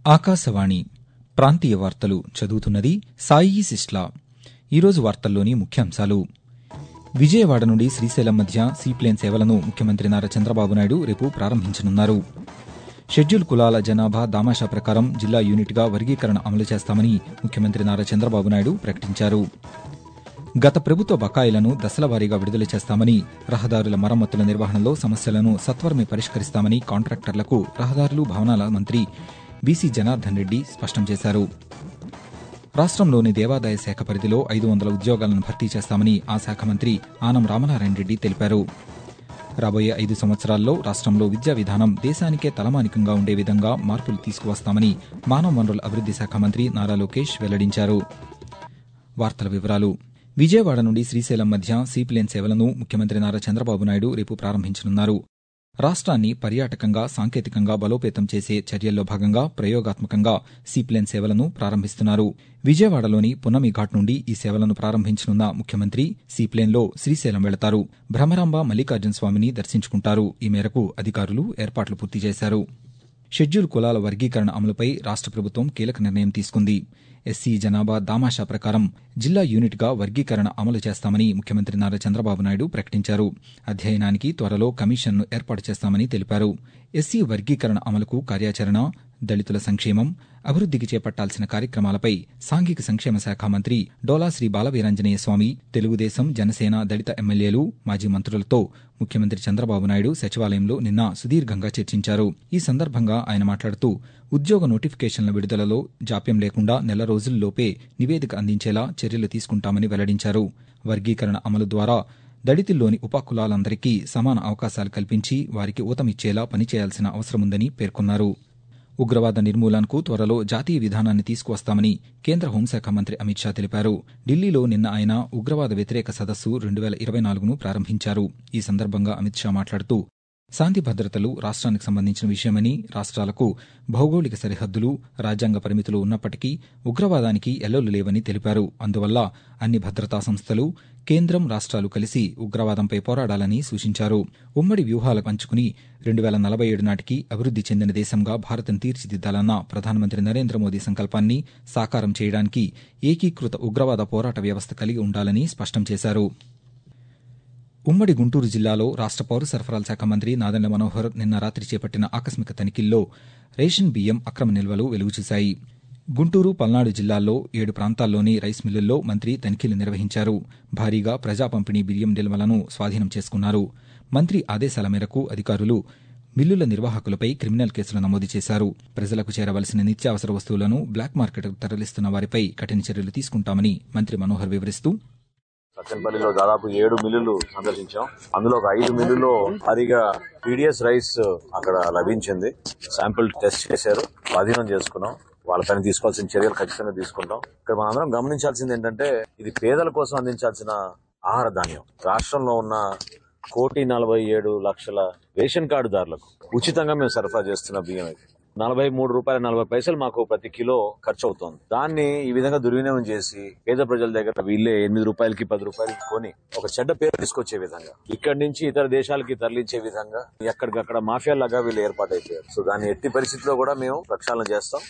ఆకాశవాణి ప్రాంతీయ వార్తలు చదువుతున్నది సాయి సిస్లా ఈరోజు వార్తల్లోని ముఖ్యాంశాలు విజయవాడ నుండి శ్రీశైలం మధ్య సీప్లేన్ సేవలను ముఖ్యమంత్రి నారా చంద్రబాబు నాయుడు రేపు ప్రారంభించనున్నారు షెడ్యూల్ కులాల జనాభా దామాషా ప్రకారం జిల్లా యూనిట్గా వర్గీకరణ అమలు చేస్తామని ముఖ్యమంత్రి నారా చంద్రబాబు నాయుడు ప్రకటించారు గత ప్రభుత్వ బకాయిలను దశలవారీగా విడుదల చేస్తామని రహదారుల మరమ్మతుల నిర్వహణలో సమస్యలను సత్వరమే పరిష్కరిస్తామని కాంట్రాక్టర్లకు రహదారులు భవనాల మంత్రి బీసీ జనార్దన్ రెడ్డి స్పష్టం చేశారు రాష్ట్రంలోని దేవాదాయ శాఖ పరిధిలో ఐదు వందల ఉద్యోగాలను భర్తీ చేస్తామని ఆ శాఖ మంత్రి ఆనం రామనారాయణ రెడ్డి తెలిపారు రాబోయే ఐదు సంవత్సరాల్లో రాష్ట్రంలో విద్యా విధానం దేశానికే తలమానికంగా ఉండే విధంగా మార్పులు తీసుకువస్తామని మానవ వనరుల అభివృద్ది శాఖ మంత్రి నారా లోకేష్ వెల్లడించారు వార్తల వివరాలు విజయవాడ నుండి శ్రీశైలం మధ్య సీప్లేన్ సేవలను ముఖ్యమంత్రి నారా చంద్రబాబు నాయుడు రేపు ప్రారంభించనున్నారు రాష్ట్రాన్ని పర్యాటకంగా సాంకేతికంగా బలోపేతం చేసే చర్యల్లో భాగంగా ప్రయోగాత్మకంగా సీప్లేన్ సేవలను ప్రారంభిస్తున్నారు విజయవాడలోని పున్నమి ఘాట్ నుండి ఈ సేవలను ప్రారంభించనున్న ముఖ్యమంత్రి సీప్లేన్లో శ్రీశైలం వెళతారు భ్రమరాంబ మల్లికార్జున స్వామిని దర్శించుకుంటారు ఈ మేరకు అధికారులు ఏర్పాట్లు పూర్తి చేశారు షెడ్యూల్ కులాల వర్గీకరణ అమలుపై రాష్ట్ర ప్రభుత్వం కీలక నిర్ణయం తీసుకుంది ఎస్సీ జనాభా దామాషా ప్రకారం జిల్లా యూనిట్గా వర్గీకరణ అమలు చేస్తామని ముఖ్యమంత్రి నారా చంద్రబాబు నాయుడు ప్రకటించారు అధ్యయనానికి త్వరలో కమిషన్ను ఏర్పాటు చేస్తామని తెలిపారు ఎస్సీ వర్గీకరణ అమలుకు కార్యాచరణ దళితుల సంక్షేమం అభివృద్దికి చేపట్టాల్సిన కార్యక్రమాలపై సాంఘిక సంక్షేమ శాఖ మంత్రి డోలా శ్రీ బాలవీరాంజనేయ స్వామి తెలుగుదేశం జనసేన దళిత ఎమ్మెల్యేలు మాజీ మంత్రులతో ముఖ్యమంత్రి చంద్రబాబు నాయుడు సచివాలయంలో నిన్న సుదీర్ఘంగా చర్చించారు ఈ సందర్భంగా ఆయన మాట్లాడుతూ ఉద్యోగ నోటిఫికేషన్ల విడుదలలో జాప్యం లేకుండా నెల రోజుల్లోపే నివేదిక అందించేలా చర్యలు తీసుకుంటామని వెల్లడించారు వర్గీకరణ అమలు ద్వారా దళితుల్లోని ఉపకులాలందరికీ సమాన అవకాశాలు కల్పించి వారికి ఊతమిచ్చేలా పనిచేయాల్సిన అవసరముందని పేర్కొన్నారు ఉగ్రవాద నిర్మూలనకు త్వరలో జాతీయ విధానాన్ని తీసుకువస్తామని కేంద్ర హోంశాఖ మంత్రి అమిత్ షా తెలిపారు ఢిల్లీలో నిన్న ఆయన ఉగ్రవాద వ్యతిరేక సదస్సు రెండు వేల ఇరవై నాలుగును ప్రారంభించారు ఈ సందర్భంగా అమిత్ షా మాట్లాడుతూ శాంతి భద్రతలు రాష్ట్రానికి సంబంధించిన విషయమని రాష్ట్రాలకు భౌగోళిక సరిహద్దులు రాజ్యాంగ పరిమితులు ఉన్నప్పటికీ ఉగ్రవాదానికి ఎల్లలు లేవని తెలిపారు అందువల్ల అన్ని భద్రతా సంస్థలు కేంద్రం రాష్ట్రాలు కలిసి ఉగ్రవాదంపై పోరాడాలని సూచించారు ఉమ్మడి వ్యూహాలు పంచుకుని రెండు వేల నలభై ఏడు నాటికి అభివృద్ది చెందిన దేశంగా భారత్ను తీర్చిదిద్దాలన్న ప్రధానమంత్రి నరేంద్ర మోదీ సంకల్పాన్ని సాకారం చేయడానికి ఏకీకృత ఉగ్రవాద పోరాట వ్యవస్థ కలిగి ఉండాలని స్పష్టం చేశారు ఉమ్మడి గుంటూరు జిల్లాలో రాష్ట పౌర సరఫరాల శాఖ మంత్రి నాదెండ్ల మనోహర్ నిన్న రాత్రి చేపట్టిన ఆకస్మిక తనిఖీల్లో రేషన్ బియ్యం అక్రమ నిల్వలు వెలుగుచూశాయి గుంటూరు పల్నాడు జిల్లాల్లో ఏడు ప్రాంతాల్లోని రైస్ మిల్లుల్లో మంత్రి తనిఖీలు నిర్వహించారు భారీగా ప్రజా పంపిణీ బియ్యం నిల్వలను స్వాధీనం చేసుకున్నారు మంత్రి ఆదేశాల మేరకు అధికారులు మిల్లుల నిర్వాహకులపై క్రిమినల్ కేసులు నమోదు చేశారు ప్రజలకు చేరవలసిన నిత్యావసర వస్తువులను బ్లాక్ మార్కెట్కు తరలిస్తున్న వారిపై కఠిన చర్యలు తీసుకుంటామని మంత్రి మనోహర్ వివరిస్తూ సత్తెనపల్లిలో దాదాపు ఏడు మిల్లులు సందర్శించాం అందులో ఒక ఐదు మిల్లులో భారీగా పీడిఎస్ రైస్ అక్కడ లభించింది శాంపిల్ టెస్ట్ చేశారు స్వాధీనం చేసుకున్నాం వాళ్ళపైన తీసుకోవాల్సిన చర్యలు ఖచ్చితంగా తీసుకుంటాం ఇక్కడ మనందరం గమనించాల్సింది ఏంటంటే ఇది పేదల కోసం అందించాల్సిన ఆహార ధాన్యం రాష్ట్రంలో ఉన్న కోటి నలభై ఏడు లక్షల రేషన్ కార్డుదారులకు ఉచితంగా మేము సరఫరా చేస్తున్న బియ్యం ఇది నలభై మూడు రూపాయల నలభై పైసలు మాకు ప్రతి కిలో ఖర్చు అవుతోంది దాన్ని ఈ విధంగా దుర్వినియోగం చేసి పేద ప్రజల దగ్గర వీళ్ళే ఎనిమిది రూపాయలకి పది రూపాయలకి కొని ఒక చెడ్డ పేరు తీసుకొచ్చే విధంగా ఇక్కడి నుంచి ఇతర దేశాలకి తరలించే విధంగా ఎక్కడికక్కడ మాఫియా లాగా వీళ్ళు ఏర్పాటైపోయారు సో దాన్ని ఎట్టి పరిస్థితిలో కూడా మేము ప్రక్షాళన చేస్తాం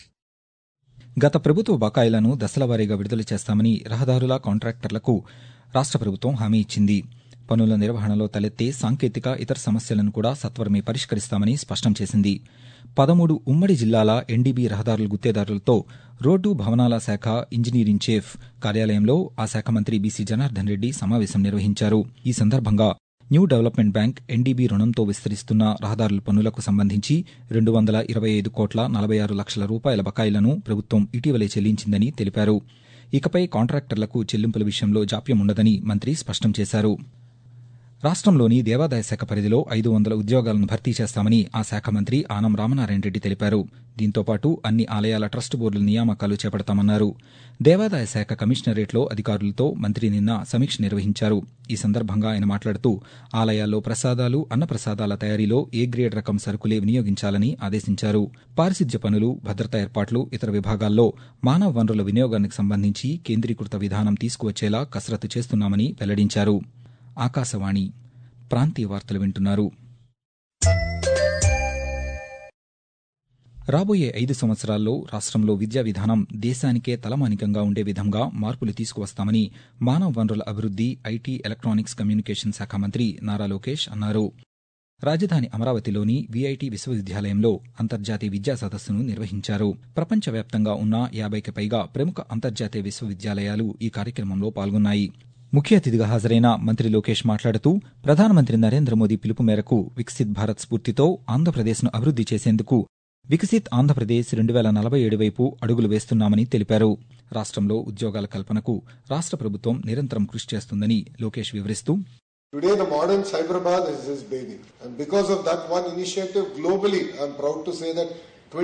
గత ప్రభుత్వ బకాయిలను దశలవారీగా విడుదల చేస్తామని రహదారుల కాంట్రాక్టర్లకు రాష్ట్ర ప్రభుత్వం హామీ ఇచ్చింది పనుల నిర్వహణలో తలెత్తే సాంకేతిక ఇతర సమస్యలను కూడా సత్వరమే పరిష్కరిస్తామని స్పష్టం చేసింది పదమూడు ఉమ్మడి జిల్లాల ఎన్డీబీ రహదారుల గుత్తేదారులతో రోడ్డు భవనాల శాఖ ఇంజనీరింగ్ చీఫ్ కార్యాలయంలో ఆ శాఖ మంత్రి బీసీ జనార్దన్ రెడ్డి సమావేశం నిర్వహించారు ఈ సందర్భంగా న్యూ డెవలప్మెంట్ బ్యాంక్ ఎన్డీబీ రుణంతో విస్తరిస్తున్న రహదారుల పనులకు సంబంధించి రెండు వందల ఇరవై ఐదు కోట్ల నలభై ఆరు లక్షల రూపాయల బకాయిలను ప్రభుత్వం ఇటీవలే చెల్లించిందని తెలిపారు ఇకపై కాంట్రాక్టర్లకు చెల్లింపుల విషయంలో జాప్యం ఉండదని మంత్రి స్పష్టం చేశారు రాష్ట్రంలోని దేవాదాయ శాఖ పరిధిలో ఐదు వందల ఉద్యోగాలను భర్తీ చేస్తామని ఆ శాఖ మంత్రి ఆనం రామనారాయణ రెడ్డి తెలిపారు దీంతో పాటు అన్ని ఆలయాల ట్రస్ట్ బోర్డుల నియామకాలు చేపడతామన్నారు దేవాదాయ శాఖ కమిషనరేట్లో అధికారులతో మంత్రి నిన్న సమీక్ష నిర్వహించారు ఈ సందర్భంగా ఆయన మాట్లాడుతూ ఆలయాల్లో ప్రసాదాలు అన్నప్రసాదాల తయారీలో ఏ గ్రేడ్ రకం సరుకులే వినియోగించాలని ఆదేశించారు పారిశుద్ధ్య పనులు భద్రతా ఏర్పాట్లు ఇతర విభాగాల్లో మానవ వనరుల వినియోగానికి సంబంధించి కేంద్రీకృత విధానం తీసుకువచ్చేలా కసరత్తు చేస్తున్నామని వెల్లడించారు ఆకాశవాణి ప్రాంతీయ వార్తలు వింటున్నారు రాబోయే ఐదు సంవత్సరాల్లో రాష్ట్రంలో విద్యా విధానం దేశానికే తలమానికంగా ఉండే విధంగా మార్పులు తీసుకువస్తామని మానవ వనరుల అభివృద్ది ఐటీ ఎలక్ట్రానిక్స్ కమ్యూనికేషన్ శాఖ మంత్రి నారా లోకేష్ అన్నారు రాజధాని అమరావతిలోని విఐటి విశ్వవిద్యాలయంలో అంతర్జాతీయ విద్యా సదస్సును నిర్వహించారు ప్రపంచవ్యాప్తంగా ఉన్న యాభైకి పైగా ప్రముఖ అంతర్జాతీయ విశ్వవిద్యాలయాలు ఈ కార్యక్రమంలో పాల్గొన్నాయి ముఖ్య అతిథిగా హాజరైన మంత్రి లోకేష్ మాట్లాడుతూ ప్రధానమంత్రి నరేంద్ర మోదీ పిలుపు మేరకు వికసిత్ భారత్ స్ఫూర్తితో ఆంధ్రప్రదేశ్ను అభివృద్ది చేసేందుకు వికసిత్ ఆంధ్రప్రదేశ్ రెండు వేల నలభై ఏడు వైపు అడుగులు వేస్తున్నామని తెలిపారు రాష్ట్రంలో ఉద్యోగాల కల్పనకు రాష్ట్ర ప్రభుత్వం నిరంతరం కృషి చేస్తుందని లోకేష్ వివరిస్తూ Today, the modern Cyberabad is his baby. And because of that one initiative globally, I'm proud to say that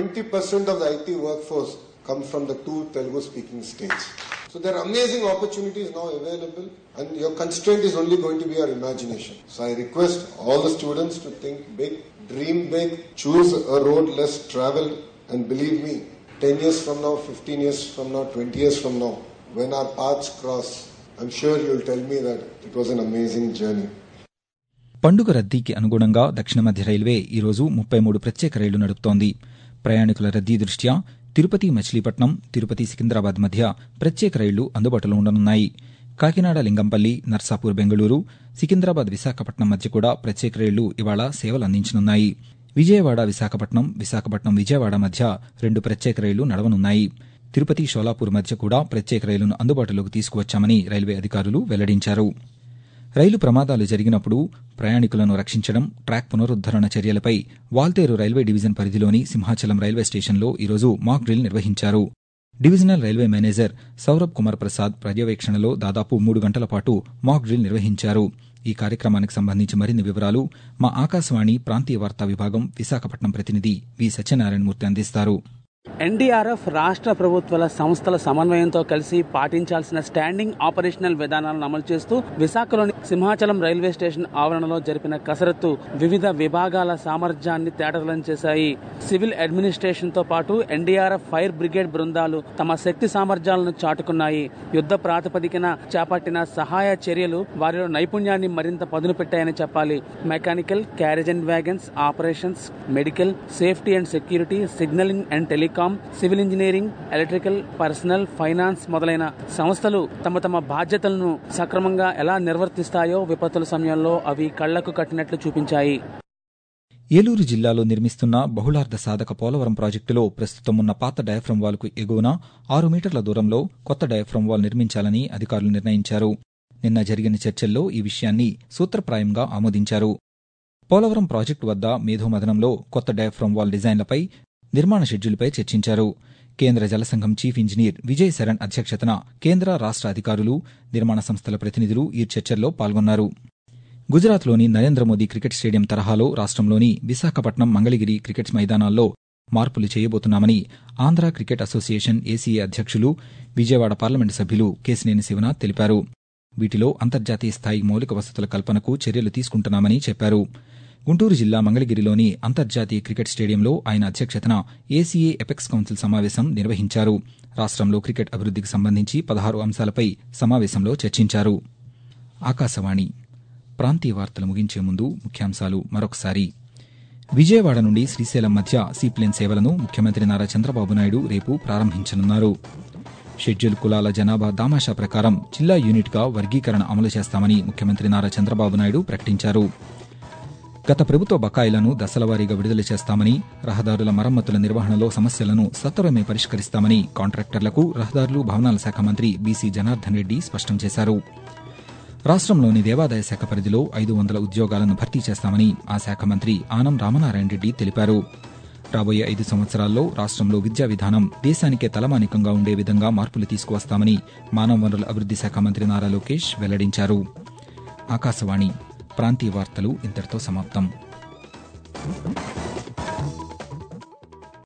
20% of the IT workforce comes from the two Telugu speaking states. So there are amazing opportunities now available, and your constraint is only going to be your imagination. So I request all the students to think big, dream big, choose a road less traveled, and believe me, 10 years from now, 15 years from now, 20 years from now, when our paths cross, I'm sure you'll tell me that it was an amazing journey. పండుగ రద్దీకి అనుగుణంగా దక్షిణ మధ్య railway ఈరోజు ముప్పై మూడు ప్రత్యేక రైళ్లు నడుపుతోంది ప్రయాణికుల రద్దీ దృష్ట్యా తిరుపతి మచిలీపట్నం తిరుపతి సికింద్రాబాద్ మధ్య ప్రత్యేక రైళ్లు అందుబాటులో ఉండనున్నాయి కాకినాడ లింగంపల్లి నర్సాపూర్ బెంగళూరు సికింద్రాబాద్ విశాఖపట్నం మధ్య కూడా ప్రత్యేక రైళ్లు ఇవాళ సేవలు అందించనున్నాయి విజయవాడ విశాఖపట్నం విశాఖపట్నం విజయవాడ మధ్య రెండు ప్రత్యేక రైళ్లు నడవనున్నాయి తిరుపతి షోలాపూర్ మధ్య కూడా ప్రత్యేక రైలును అందుబాటులోకి తీసుకువచ్చామని రైల్వే అధికారులు వెల్లడించారు రైలు ప్రమాదాలు జరిగినప్పుడు ప్రయాణికులను రక్షించడం ట్రాక్ పునరుద్దరణ చర్యలపై వాల్తేరు రైల్వే డివిజన్ పరిధిలోని సింహాచలం రైల్వే స్టేషన్లో ఈరోజు మాక్ డ్రిల్ నిర్వహించారు divisional railway manager Saurabh Kumar Prasad పర్యవేక్షణలో దాదాపు మూడు గంటల పాటు మాక్ డ్రిల్ నిర్వహించారు ఈ కార్యక్రమానికి సంబంధించి మరిన్ని వివరాలు మా ఆకాశవాణి ప్రాంతీయ వార్తా విభాగం విశాఖపట్నం ప్రతినిధి వి సత్యనారాయణమూర్తి అందిస్తారు ఎన్డీఆర్ఎఫ్ రాష్ట్ర ప్రభుత్వాల సంస్థల సమన్వయంతో కలిసి పాటించాల్సిన స్టాండింగ్ ఆపరేషనల్ విధానాలను అమలు చేస్తూ విశాఖలోని సింహాచలం రైల్వే స్టేషన్ ఆవరణలో జరిపిన కసరత్తు వివిధ విభాగాల సామర్థ్యాన్ని తేటతలం చేశాయి సివిల్ అడ్మినిస్ట్రేషన్ తో పాటు ఎన్డీఆర్ఎఫ్ ఫైర్ బ్రిగేడ్ బృందాలు తమ శక్తి సామర్థ్యాలను చాటుకున్నాయి యుద్ధ ప్రాతిపదికన చేపట్టిన సహాయ చర్యలు వారిలో నైపుణ్యాన్ని మరింత పదును పెట్టాయని చెప్పాలి mechanical carriage and wagons operations medical safety and security signalling and telecom civil engineering electrical personnel finance మొదలైన సంస్థలు తమ తమ బాధ్యతలను సక్రమంగా ఎలా నిర్వర్తిస్తాయో విపత్తుల సమయంలో అవి కళ్లకు కట్టినట్లు చూపించాయి ఏలూరు జిల్లాలో నిర్మిస్తున్న బహుళార్థ సాధక పోలవరం ప్రాజెక్టులో ప్రస్తుతం ఉన్న పాత డయాఫ్రమ్ వాల్కు ఎగువన ఆరు మీటర్ల దూరంలో కొత్త డయాఫ్రమ్ వాల్ నిర్మించాలని అధికారులు నిర్ణయించారు నిన్న జరిగిన చర్చల్లో ఈ విషయాన్ని సూత్రప్రాయంగా ఆమోదించారు పోలవరం ప్రాజెక్టు వద్ద మేధోమథనంలో కొత్త డయాఫ్రమ్ వాల్ డిజైన్లపై నిర్మాణ షెడ్యూల్పై చర్చించారు కేంద్ర జలసంఘం చీఫ్ ఇంజనీర్ విజయ్ శరణ్ అధ్యక్షతన కేంద్ర రాష్ట్ర అధికారులు నిర్మాణ సంస్థల ప్రతినిధులు ఈ చర్చల్లో పాల్గొన్నారు గుజరాత్లోని నరేంద్ర మోదీ క్రికెట్ స్టేడియం తరహాలో రాష్ట్రంలోని విశాఖపట్నం మంగళగిరి క్రికెట్ మైదానాల్లో మార్పులు చేయబోతున్నామని ఆంధ్ర క్రికెట్ అసోసియేషన్ ఏసీఏ అధ్యక్షులు విజయవాడ పార్లమెంటు సభ్యులు కేసినేని శివనాథ్ తెలిపారు వీటిలో అంతర్జాతీయ స్థాయి మౌలిక వసతుల కల్పనకు చర్యలు తీసుకుంటున్నామని చెప్పారు గుంటూరు జిల్లా మంగళగిరిలోని అంతర్జాతీయ క్రికెట్ స్టేడియంలో ఆయన అధ్యక్షతన ఏసీఏ ఎపెక్స్ కౌన్సిల్ సమావేశం నిర్వహించారు రాష్ట్రంలో క్రికెట్ అభివృద్దికి సంబంధించి పదహారు అంశాలపై సమావేశంలో చర్చించారు ఆకాశవాణి ప్రాంతీయ వార్తలు ముగించే ముందు ముఖ్యాంశాలు మరొకసారి విజయవాడ నుండి శ్రీశైలం మధ్య సీప్లేన్ సేవలను ముఖ్యమంత్రి నారా చంద్రబాబు నాయుడు రేపు ప్రారంభించనున్నారు షెడ్యూల్ కులాల జనాభా దామాషా ప్రకారం జిల్లా యూనిట్గా వర్గీకరణ అమలు చేస్తామని ముఖ్యమంత్రి నారా చంద్రబాబు నాయుడు ప్రకటించారు గత ప్రభుత్వ బకాయిలను దశలవారీగా విడుదల చేస్తామని రహదారుల మరమ్మతుల నిర్వహణలో సమస్యలను సత్వరమే పరిష్కరిస్తామని కాంట్రాక్టర్లకు రహదారులు భవనాల శాఖ మంత్రి బీసీ జనార్దన్ రెడ్డి స్పష్టం చేశారు రాష్ట్రంలోని దేవాదాయ శాఖ పరిధిలో ఐదు వందల ఉద్యోగాలను భర్తీ చేస్తామని ఆ శాఖ మంత్రి ఆనం రామనారాయణ రెడ్డి తెలిపారు రాబోయే ఐదు సంవత్సరాల్లో రాష్ట్రంలో విద్యా విధానం దేశానికే తలమానికంగా ఉండే విధంగా మార్పులు తీసుకువస్తామని మానవ వనరుల అభివృద్ది శాఖ మంత్రి నారా లోకేష్ వెల్లడించారు ఆకాశవాణి ప్రాంతీయ వార్తలు ఇంతటితో సమాప్తం